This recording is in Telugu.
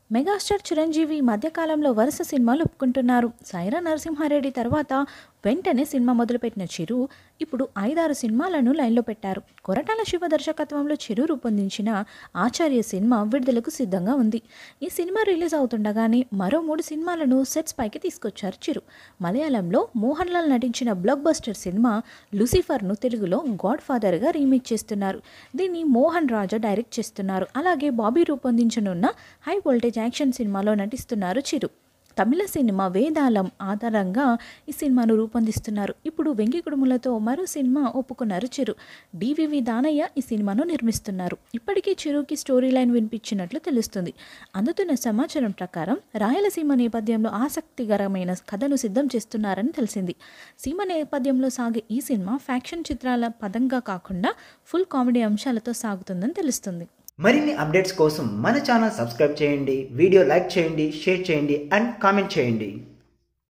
మెగాస్టార్ చిరంజీవి ఈ మధ్యకాలంలో వరుస సినిమాలు ఒప్పుకుంటున్నారు సైరా నరసింహారెడ్డి తర్వాత వెంటనే సినిమా మొదలుపెట్టిన చిరు ఇప్పుడు ఐదారు సినిమాలను లైన్లో పెట్టారు కొరటాల శివ దర్శకత్వంలో చిరు రూపొందించిన ఆచార్య సినిమా విడుదలకు సిద్ధంగా ఉంది ఈ సినిమా రిలీజ్ అవుతుండగానే మరో మూడు సినిమాలను సెట్స్ పైకి తీసుకొచ్చారు చిరు మలయాళంలో మోహన్ లాల్ నటించిన బ్లాక్ బస్టర్ సినిమా లూసిఫర్ను తెలుగులో గాడ్ ఫాదర్గా రీమేక్ చేస్తున్నారు దీన్ని మోహన్ రాజా డైరెక్ట్ చేస్తున్నారు అలాగే బాబీ రూపొందించనున్న హై వోల్టేజ్ యాక్షన్ సినిమాలో నటిస్తున్నారు చిరు తమిళ సినిమా వేదాలం ఆధారంగా ఈ సినిమాను రూపొందిస్తున్నారు ఇప్పుడు వెంకి కుడుములతో మరో సినిమా ఒప్పుకున్నారు చిరు డివివి దానయ్య ఈ సినిమాను నిర్మిస్తున్నారు ఇప్పటికీ చిరుకి స్టోరీ లైన్ వినిపించినట్లు తెలుస్తుంది అందుతున్న సమాచారం ప్రకారం రాయలసీమ నేపథ్యంలో ఆసక్తికరమైన కథను సిద్ధం చేస్తున్నారని తెలిసింది సీమ నేపథ్యంలో సాగే ఈ సినిమా ఫ్యాక్షన్ చిత్రాల పదంగా కాకుండా ఫుల్ కామెడీ అంశాలతో సాగుతుందని తెలుస్తుంది మరిన్ని అప్డేట్స్ కోసం మన ఛానల్ సబ్స్క్రైబ్ చేయండి వీడియో లైక్ చేయండి షేర్ చేయండి అండ్ కామెంట్ చేయండి